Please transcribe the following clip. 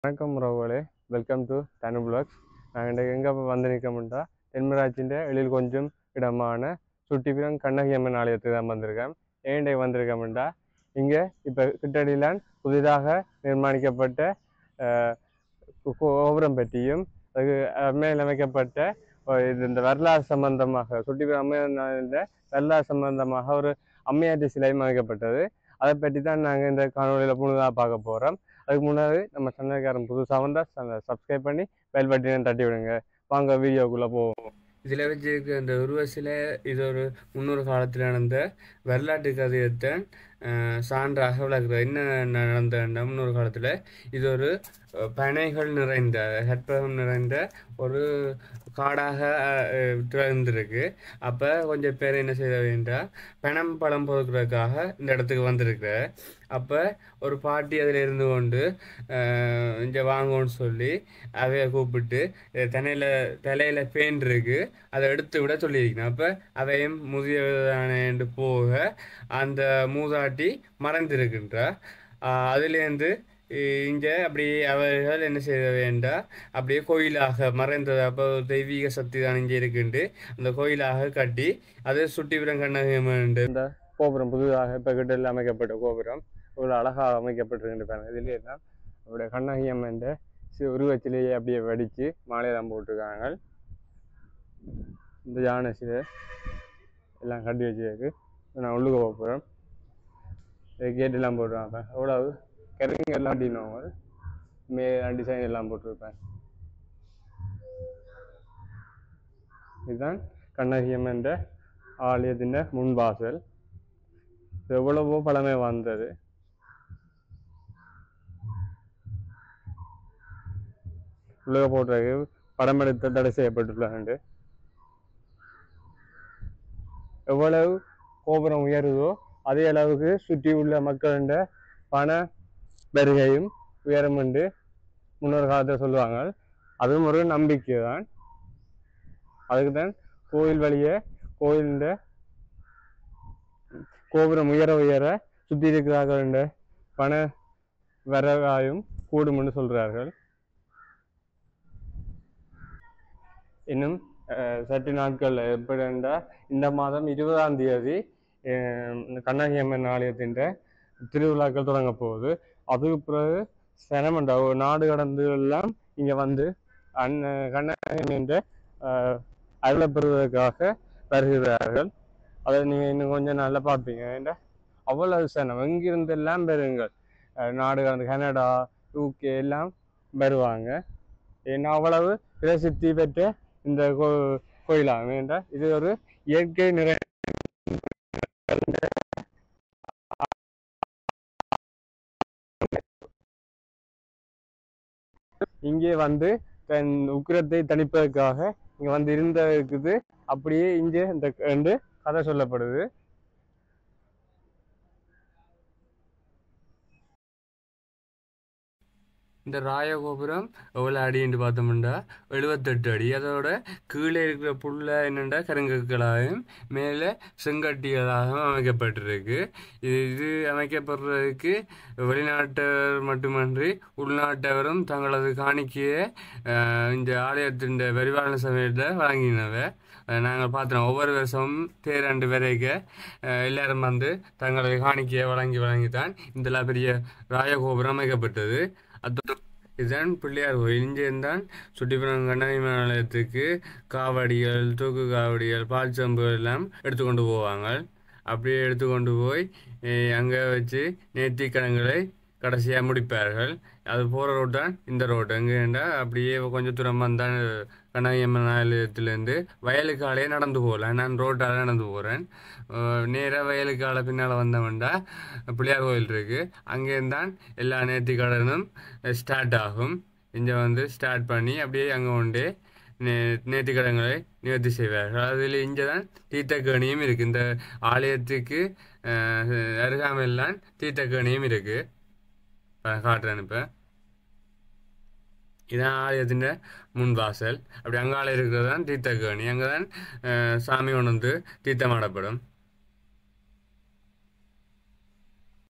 வணக்கம் உறவுகளே welcome to தனு பிளாக்ஸ் நாங்கள் இன்றைக்கு எங்கே வந்து நிற்கமுண்டா தென்மராட்சிൻ്റെ எழில் கொஞ்சம் இடமான சுட்டிபுரம் கண்ணகி அம்மன் ஆலயத்துக்கு தான் வந்திருக்கேன் ஏண்டை வந்திருக்கமுண்டா இங்கே இப்போ கிட்டடியிலான் புதிதாக நிர்மாணிக்கப்பட்ட அஹ், கோ- கோபுரம் பற்றியும் அதுக்கு மேல் அமைக்கப்பட்ட ஒரு இது இந்த வரலாறு சம்பந்தமாக சுட்டிபுரம் அம்மையார் வரலாறு சம்பந்தமாக ஒரு அம்மையாட்டி சிலையும் அமைக்கப்பட்டது அதை பற்றி தான் நாங்கள் இந்த காணொலியில் முழுதாக பார்க்க போகிறோம் அதுக்கு முன்னாடி நம்ம சேனல்காரன் புதுசாக வந்தால் சப்ஸ்கிரைப் பண்ணி பெல் பட்டினை தட்டி விடுங்க வாங்க வீடியோக்குள்ளே போவோம் இதில் வச்சிருக்க இந்த உருவசில இது ஒரு முன்னொரு காலத்தில் நடந்த வரலாற்று கதையத்தான் அஹ், சான்றாக விளக்குறது என்ன நடந்த முன்னொரு காலத்தில் இது ஒரு அஹ், பனைகள் நிறைந்த கற்பகம் நிறைந்த ஒரு காடாக அஹ், திறந்திருக்கு அப்போ கொஞ்சம் பேர் என்ன செய்ய வேண்டாம் பனம் பழம் பொறுக்கிறதுக்காக இந்த இடத்துக்கு வந்திருக்கு அப்போ ஒரு பாட்டி அதில் இருந்து கொண்டு இங்கே வாங்கன்னு சொல்லி அவைய கூப்பிட்டு தலையில் தலையில் பெயின் இருக்கு அதை எடுத்து விட சொல்லியிருக்கணும் அப்போ அவையும் முதியவதானு போக அந்த மூதாட்டி மறைந்திருக்கின்றா அதுலேருந்து இங்கே அப்படி அவர்கள் என்ன செய்ய வேண்டாம் அப்படியே கோயிலாக மறைந்தது அப்போ தெய்வீக சக்தி தான் இங்கே இருக்குண்டு அந்த கோயிலாக கட்டி அதை சுட்டிபுரம் கண்ணகம்மன் இந்த கோபுரம் புதிதாக இப்போ கிட்டடியில் அமைக்கப்பட்ட கோபுரம் ஒரு அழகாக அமைக்கப்பட்டிருக்கின்ற பாருங்க இதுலேயே தான் அவருடைய கண்ணகி அம்மன் சி உருவச்சிலேயே அப்படியே வடித்து மாலையெல்லாம் போட்டிருக்காங்க இந்த யானை சிலை எல்லாம் கட்டி வச்சிருக்கு இப்ப நான் உள்ளுக்கு போக போகிறேன் கேட்டெல்லாம் போட்டுருவாங்க அவ்வளவு கிழங்கு எல்லாம் அப்படின்னுவாங்க மே டிசைன் எல்லாம் போட்டிருப்பேன் இதுதான் கண்ணகி அம்மன் ஆலயத்தின் முன்வாசல் இது எவ்வளவோ பழமை வந்தது உலக போட்டிருக்கு படம் எடுத்த தடை செய்யப்பட்டுள்ளது எவ்வளவு கோபுரம் உயருதோ அதே அளவுக்கு சுற்றி உள்ள மக்களின் பண வருகையும் உயரும் என்று முன்னொரு காலத்தில் சொல்லுவாங்க அதுவும் ஒரு நம்பிக்கை தான் அதுக்கு தான் கோயில் வழியே கோயிலின் கோபுரம் உயர உயர சுற்றி இருக்கிறார்கள் என்ற பண வரவாயும் கூடும்னு சொல்கிறார்கள் இன்னும் அஹ், சற்று நாட்கள் எப்படி என்றால் இந்த மாதம் இருபதாம் தேதி அஹ், இந்த கண்ணகி அம்மன் ஆலயத்தின் திருவிழாக்கள் தொடங்க போகுது அதுக்கு பிறகு சனமண்டா நாடு கடந்து எல்லாம் இங்கே வந்து அண்ண கண்ணகி அம்மன் அருளை பெறுவதற்காக வருகிறார்கள் அதை நீங்கள் இன்னும் கொஞ்சம் நல்லா பார்ப்பீங்க ஏன்டா அவ்வளவு சனம் எங்கிருந்து எல்லாம் பெறுங்கள் அஹ் நாடு கடந்து கனடா யூகே எல்லாம் வருவாங்க ஏன்னா அவ்வளவு பிரசித்தி பெற்ற இந்த கோ கோயிலாகும் ஏன்டா இது ஒரு இயற்கை நிறை இங்கே வந்து தன் உக்கிரத்தை தணிப்பதற்காக இங்க வந்து இருந்த இருக்குது அப்படியே இங்கே இந்த ரெண்டு கதை சொல்லப்படுது இந்த ராயகோபுரம் எவ்வளோ அடின்னு பார்த்தோம்னா எழுபத்தெட்டு அடி அதோட கீழே இருக்கிற புல்ல என்னென்னா கருங்கற்களாகவும் மேலே செங்கட்டிகளாகவும் அமைக்கப்பட்டிருக்கு இது இது அமைக்கப்படுறதுக்கு வெளிநாட்டவர் மட்டுமன்றி உள்நாட்டவரும் தங்களது காணிக்கையை அஹ், இந்த ஆலயத்தின் பரிபாலன சமயத்தில் வழங்கினவ அஹ், நாங்கள் பார்த்தோம் ஒவ்வொரு வருஷமும் தேராண்டு வரைக்கும் அஹ், எல்லாரும் வந்து தங்களது காணிக்கையை வழங்கி வழங்கித்தான் இந்த பெரிய ராயகோபுரம் அமைக்கப்பட்டது அத்தோடு இதுதான் பிள்ளையார் கோயில் இங்கேருந்தான் சுட்டிப்புறம் கண்ணகி ஆலயத்துக்கு காவடிகள் தூக்கு காவடிகள் பால் சம்புகள் எல்லாம் எடுத்துக்கொண்டு போவாங்க அப்படியே எடுத்துக்கொண்டு போய் அங்கே வச்சு நேர்த்திக்கடன்களை கடைசியாக முடிப்பார்கள் அது போகிற ரோடு தான் இந்த ரோடு எங்கேண்டா அப்படியே கொஞ்சம் தூரம் வந்தான் கண்ணகி அம்மன் ஆலயத்துலேருந்து வயலுக்காலே நடந்து போகலாம் நான் ரோட்டால் நடந்து போகிறேன் நேராக வயலுக்கால பின்னால் வந்தவன்டா பிள்ளையார் கோயில் இருக்குது அங்கேருந்தான் எல்லா நேர்த்திக்கடனும் ஸ்டார்ட் ஆகும் இங்கே வந்து ஸ்டார்ட் பண்ணி அப்படியே அங்கே கொண்டு நே நேர்த்திக்கடன்களை நிவர்த்தி செய்வார்கள் அதில் இங்கே தான் தீர்த்தக்கேணியும் இருக்குது இந்த ஆலயத்துக்கு அஹ், அருகாமையில்தான் தீர்த்தக்கேணியும் இருக்குது காட்டுறேன் இப்போ இதான் ஆலயத்தின் முன் வாசல் அப்படி அங்கால இருக்கிறது தான் தீர்த்தக்கேணி அங்கே தான் அஹ், சாமி கொண்டு வந்து தீர்த்தமாடப்படும்